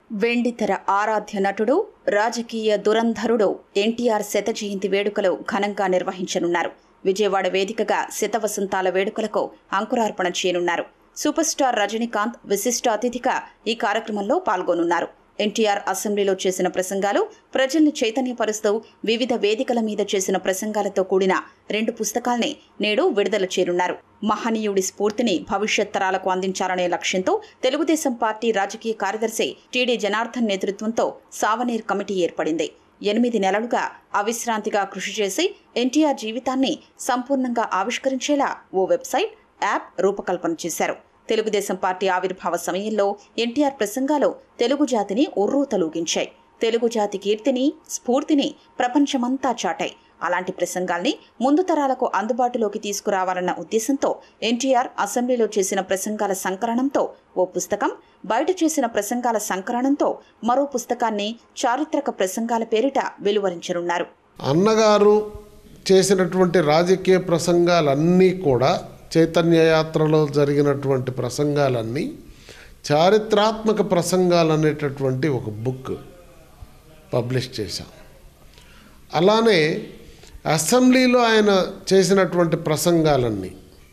వెండితెర ఆరాధ్య నటుడు రాజకీయ దురంధరుడు ఎన్టీఆర్ శత జయంతి వేడుకలు ఘనంగా నిర్వహించనున్నారు విజయవాడ వేదికగా శతవసంతాల వేడుకలకు అంకురార్పణ చేయనున్నారు సూపర్ స్టార్ రజనీకాంత్ విశిష్ట అతిథిగా ఈ కార్యక్రమంలో పాల్గొనున్నారు ఎన్టీఆర్ అసెంబ్లీలో చేసిన ప్రసంగాలు ప్రజల్ని చైతన్యపరుస్తూ వివిధ వేదికల మీద చేసిన ప్రసంగాలతో కూడిన రెండు పుస్తకాల్ని నేడు విడుదల చేరున్నారు మహనీయుడి స్ఫూర్తిని భవిష్యత్ తరాలకు అందించాలనే లక్ష్యంతో తెలుగుదేశం పార్టీ రాజకీయ కార్యదర్శి టీడీ జనార్దన్ నేతృత్వంతో సావనీర్ కమిటీ ఏర్పడింది ఎనిమిది నెలలుగా అవిశ్రాంతిగా కృషి చేసి ఎన్టీఆర్ జీవితాన్ని సంపూర్ణంగా ఆవిష్కరించేలా ఓ వెబ్సైట్ యాప్ రూపకల్పన చేశారు తెలుగుదేశం పార్టీ ఆవిర్భావ సమయంలో ఎన్టీఆర్ ప్రసంగాలు తెలుగు జాతిని ఉర్రూతలూగించాయి తెలుగు జాతి కీర్తిని స్ఫూర్తిని ప్రపంచమంతా చాటాయి అలాంటి ప్రసంగాల్ని ముందు తరాలకు అందుబాటులోకి తీసుకురావాలన్న ఉద్దేశంతో ఎన్టీఆర్ అసెంబ్లీలో చేసిన ప్రసంగాల సంకలనంతో ఓ పుస్తకం బయట చేసిన ప్రసంగాల సంకలనంతో మరో పుస్తకాన్ని చారిత్రక ప్రసంగాల పేరిట వెలువరించనున్నారు అన్నగారు చేసినటువంటి రాజకీయ ప్రసంగాలన్నీ కూడా చైతన్య యాత్రలో జరిగినటువంటి ప్రసంగాలన్నీ చారిత్రాత్మక ప్రసంగాలు అనేటటువంటి ఒక బుక్ పబ్లిష్ చేశాం అలానే అసెంబ్లీలో ఆయన చేసినటువంటి ప్రసంగాలన్నీ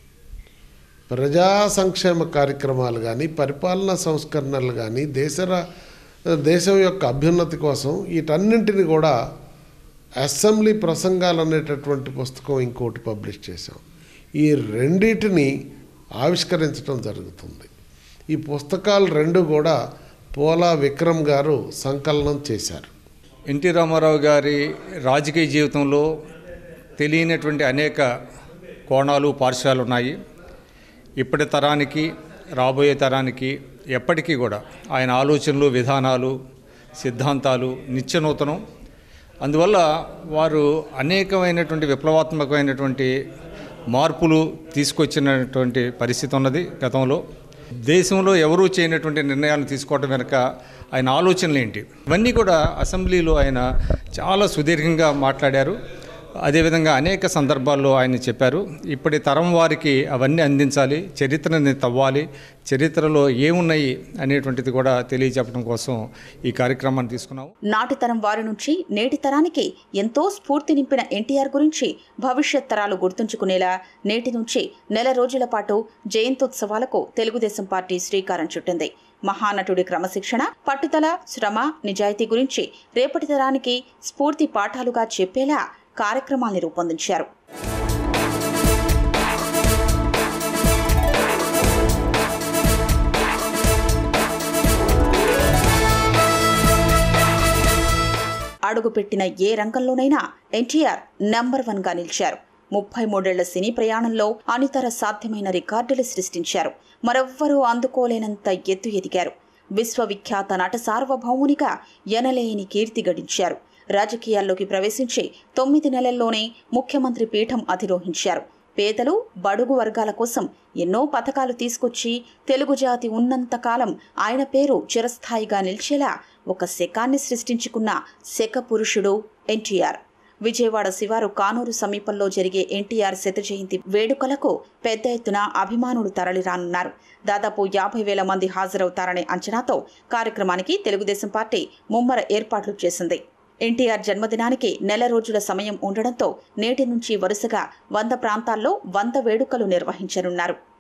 ప్రజా సంక్షేమ కార్యక్రమాలు కానీ పరిపాలనా సంస్కరణలు కానీ దేశర దేశం యొక్క అభ్యున్నతి కోసం వీటన్నింటిని కూడా అసెంబ్లీ ప్రసంగాలు అనేటటువంటి పుస్తకం ఇంకోటి పబ్లిష్ చేశాం ఈ రెండింటిని ఆవిష్కరించడం జరుగుతుంది ఈ పుస్తకాలు రెండు కూడా పోలా విక్రమ్ గారు సంకలనం చేశారు ఎన్టీ రామారావు గారి రాజకీయ జీవితంలో తెలియనటువంటి అనేక కోణాలు పార్శ్వాలు ఉన్నాయి ఇప్పటి తరానికి రాబోయే తరానికి ఎప్పటికీ కూడా ఆయన ఆలోచనలు విధానాలు సిద్ధాంతాలు నిత్యనూతనం అందువల్ల వారు అనేకమైనటువంటి విప్లవాత్మకమైనటువంటి మార్పులు తీసుకొచ్చినటువంటి పరిస్థితి ఉన్నది గతంలో దేశంలో ఎవరూ చేయనటువంటి నిర్ణయాలను తీసుకోవడం వెనుక ఆయన ఆలోచనలు ఏంటి ఇవన్నీ కూడా అసెంబ్లీలో ఆయన చాలా సుదీర్ఘంగా మాట్లాడారు అదేవిధంగా అనేక సందర్భాల్లో ఆయన చెప్పారు ఇప్పటి తరం వారికి అవన్నీ అందించాలి చరిత్రని తవ్వాలి చరిత్రలో ఏమున్నాయి అనేటువంటిది కూడా తెలియజెప్పడం కోసం ఈ కార్యక్రమాన్ని తీసుకున్నాము నాటి తరం వారి నుంచి నేటి తరానికి ఎంతో స్ఫూర్తి నింపిన ఎన్టీఆర్ గురించి భవిష్యత్ తరాలు గుర్తుంచుకునేలా నేటి నుంచి నెల రోజుల పాటు జయంత్యోత్సవాలకు తెలుగుదేశం పార్టీ శ్రీకారం చుట్టింది మహానటుడి క్రమశిక్షణ పట్టుదల శ్రమ నిజాయితీ గురించి రేపటి తరానికి స్ఫూర్తి పాఠాలుగా చెప్పేలా కార్యక్రమాల్ని రూపొందించారు అడుగుపెట్టిన ఏ రంగంలోనైనా ఎన్టీఆర్ నంబర్ వన్ గా నిలిచారు ముప్పై మూడేళ్ల సినీ ప్రయాణంలో అనితర సాధ్యమైన రికార్డులు సృష్టించారు మరెవ్వరూ అందుకోలేనంత ఎత్తు ఎదిగారు విశ్వవిఖ్యాత నట సార్వభౌమునిగా ఎనలేని కీర్తి గడించారు రాజకీయాల్లోకి ప్రవేశించి తొమ్మిది నెలల్లోనే ముఖ్యమంత్రి పీఠం అధిరోహించారు పేదలు బడుగు వర్గాల కోసం ఎన్నో పథకాలు తీసుకొచ్చి తెలుగు జాతి ఉన్నంతకాలం ఆయన పేరు చిరస్థాయిగా నిలిచేలా ఒక శకాన్ని సృష్టించుకున్న శక పురుషుడు ఎన్టీఆర్ విజయవాడ శివారు కానూరు సమీపంలో జరిగే ఎన్టీఆర్ శత జయంతి వేడుకలకు పెద్ద ఎత్తున అభిమానులు తరలిరానున్నారు దాదాపు యాభై వేల మంది హాజరవుతారనే అంచనాతో కార్యక్రమానికి తెలుగుదేశం పార్టీ ముమ్మర ఏర్పాట్లు చేసింది ఎన్టీఆర్ జన్మదినానికి నెల రోజుల సమయం ఉండడంతో నేటి నుంచి వరుసగా వంద ప్రాంతాల్లో వంద వేడుకలు నిర్వహించనున్నారు